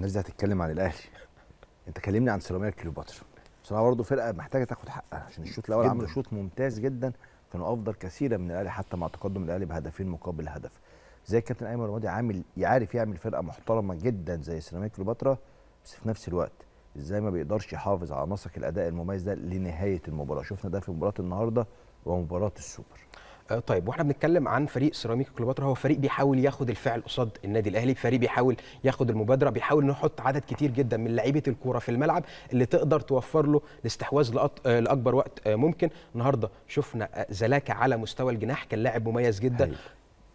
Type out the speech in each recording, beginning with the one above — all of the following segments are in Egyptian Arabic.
الناس دي هتتكلم عن الاهلي انت كلمني عن سيراميكا كليوباترا بصراحه برضه فرقه محتاجه تاخد حقها عشان الشوط الاول جداً. عملوا شوط ممتاز جدا كانوا افضل كثيرا من الاهلي حتى مع تقدم الاهلي بهدفين مقابل هدف زي الكابتن ايمن رمادي عامل يعرف يعمل فرقه محترمه جدا زي سيراميكا كليوباترا بس في نفس الوقت ازاي ما بيقدرش يحافظ على نسق الاداء المميز ده لنهايه المباراه شفنا ده في مباراه النهارده ومباراه السوبر آه، طيب واحنا بنتكلم عن فريق سيراميكا كليوباترا هو فريق بيحاول ياخد الفعل قصاد النادي الاهلي فريق بيحاول ياخد المبادره بيحاول انه يحط عدد كتير جدا من لعيبه الكوره في الملعب اللي تقدر توفر له الاستحواذ لأط... آه، لاكبر وقت آه، ممكن النهارده شفنا آه، زلاكا على مستوى الجناح كان لاعب مميز جدا هايل.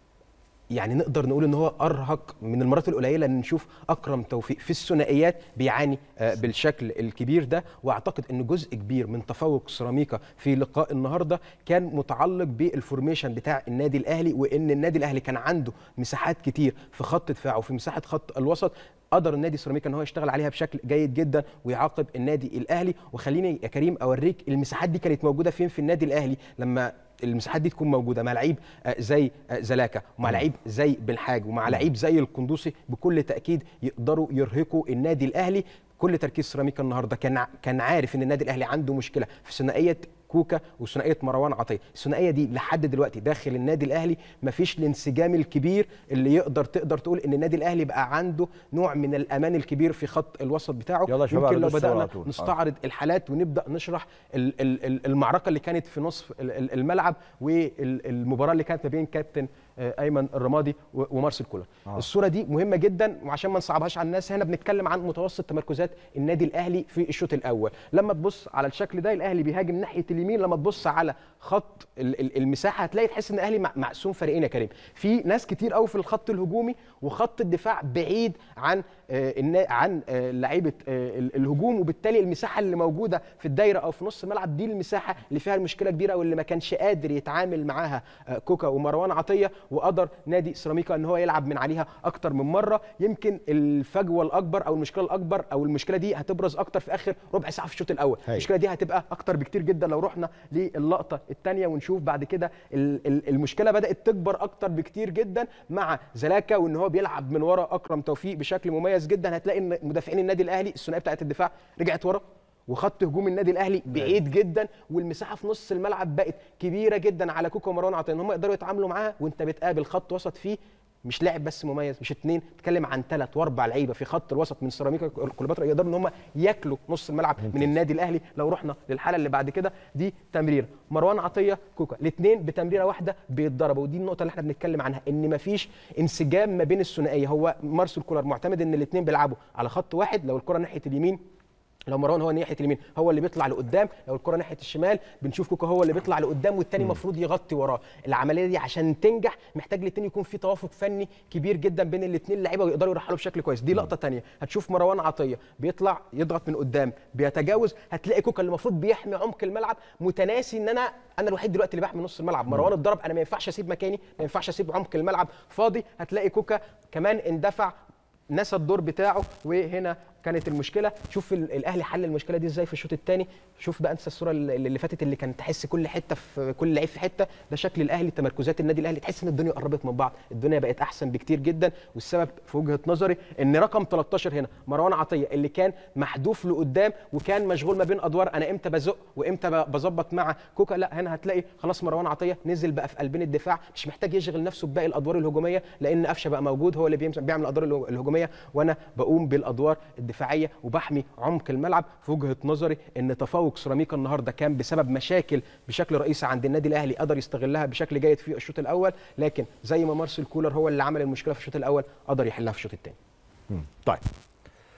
يعني نقدر نقول ان هو ارهق من المرات القليله ان نشوف اكرم توفيق في الثنائيات بيعاني آه، بالشكل الكبير ده واعتقد ان جزء كبير من تفوق سيراميكا في لقاء النهارده كان متعلق بالفورميشن بتاع النادي الاهلي وان النادي الاهلي كان عنده مساحات كتير في خط دفاعه وفي مساحه خط الوسط قدر النادي سيراميكا ان هو يشتغل عليها بشكل جيد جدا ويعاقب النادي الاهلي وخليني يا كريم اوريك المساحات دي كانت موجوده فين في النادي الاهلي لما المساحات دي تكون موجوده مع لعيب آه، زي آه، زلاكا ومع لعيب زي بالحاج ومع لعيب زي القندوسي بكل تاكيد يقدروا يرهقوا النادي الاهلي كل تركيز سيراميكا النهارده كان ع- كان عارف ان النادي الاهلي عنده مشكله في ثنائيه كوكا وثنائيه مروان عطيه الثنائيه دي لحد دلوقتي داخل النادي الاهلي مفيش الانسجام الكبير اللي يقدر تقدر تقول ان النادي الاهلي بقى عنده نوع من الامان الكبير في خط الوسط بتاعه يلا يا شباب يمكن لو عرضوا الصورة بدانا على طول. آه. نستعرض الحالات ونبدا نشرح ال- ال- ال- المعركه اللي كانت في نصف ال- ال- الملعب والمباراه اللي كانت ما بين كابتن آه، ايمن الرمادي و- ومارسيل كولر آه. الصوره دي مهمه جدا وعشان ما نصعبهاش على الناس هنا بنتكلم عن متوسط تمركزات النادي الاهلي في الشوط الاول لما تبص على الشكل ده الاهلي بيهاجم ناحيه اليمين لما تبص على خط ال- ال- المساحه هتلاقي تحس ان الاهلي مع- مقسوم فريقين يا كريم في ناس كتير قوي في الخط الهجومي وخط الدفاع بعيد عن آه، النا- عن آه، لعيبه آه، ال- الهجوم وبالتالي المساحه اللي موجوده في الدايره او في نص الملعب دي المساحه اللي فيها المشكله كبيره واللي ما كانش قادر يتعامل معاها آه، كوكا ومروان عطيه وقدر نادي سيراميكا ان هو يلعب من عليها اكتر من مره يمكن الفجوه الاكبر او المشكله الاكبر او المشكله دي هتبرز اكتر في اخر ربع ساعه في الشوط الاول هاي. المشكله دي هتبقى اكتر بكتير جدا لو رحنا للقطه الثانيه ونشوف بعد كده ال- ال- المشكله بدات تكبر اكتر بكتير جدا مع زلاكا وان هو بيلعب من ورا اكرم توفيق بشكل مميز جدا هتلاقي ان مدافعين النادي الاهلي الثنائيه بتاعه الدفاع رجعت ورا وخط هجوم النادي الاهلي بعيد جدا والمساحه في نص الملعب بقت كبيره جدا على كوكا ومروان عطيه ان هم يقدروا يتعاملوا معاها وانت بتقابل خط وسط فيه مش لاعب بس مميز مش اتنين بتتكلم عن ثلاث واربع لعيبه في خط الوسط من سيراميكا كليوباترا يقدروا ان هم ياكلوا نص الملعب من النادي الاهلي لو رحنا للحاله اللي بعد كده دي تمريره مروان عطيه كوكا الاثنين بتمريره واحده بيتضربوا ودي النقطه اللي احنا بنتكلم عنها ان مفيش انسجام ما بين الثنائيه هو مارسيل كولر معتمد ان الاثنين بيلعبوا على خط واحد لو الكره ناحيه اليمين لو مروان هو ناحيه اليمين هو اللي بيطلع لقدام لو الكره ناحيه الشمال بنشوف كوكا هو اللي بيطلع لقدام والتاني المفروض يغطي وراه العمليه دي عشان تنجح محتاج الاثنين يكون في توافق فني كبير جدا بين الاثنين اللعيبه ويقدروا يرحلوا بشكل كويس دي لقطه تانية هتشوف مروان عطيه بيطلع يضغط من قدام بيتجاوز هتلاقي كوكا اللي المفروض بيحمي عمق الملعب متناسي ان انا انا الوحيد دلوقتي اللي بحمي نص الملعب مروان اتضرب انا ما ينفعش اسيب مكاني ما ينفعش اسيب عمق الملعب فاضي هتلاقي كوكا كمان اندفع نسى الدور بتاعه وهنا كانت المشكله شوف ال- الاهلي حل المشكله دي ازاي في الشوط الثاني شوف بقى انسى الصوره اللي اللي فاتت اللي كانت تحس كل حته في كل لعيب في حته ده شكل الاهلي تمركزات النادي الاهلي تحس ان الدنيا قربت من بعض الدنيا بقت احسن بكتير جدا والسبب في وجهه نظري ان رقم 13 هنا مروان عطيه اللي كان محذوف لقدام وكان مشغول ما بين ادوار انا امتى بزق وامتى ب- بظبط مع كوكا لا هنا هتلاقي خلاص مروان عطيه نزل بقى في قلبين الدفاع مش محتاج يشغل نفسه بباقي الادوار الهجوميه لان قفشه بقى موجود هو اللي بيمس- بيعمل الادوار الهج- الهجوميه وانا بقوم بالادوار الدفاعيه وبحمي عمق الملعب في وجهه نظري ان تفوق سيراميكا النهارده كان بسبب مشاكل بشكل رئيسي عند النادي الاهلي قدر يستغلها بشكل جيد في الشوط الاول لكن زي ما مارسيل كولر هو اللي عمل المشكله في الشوط الاول قدر يحلها في الشوط الثاني مم. طيب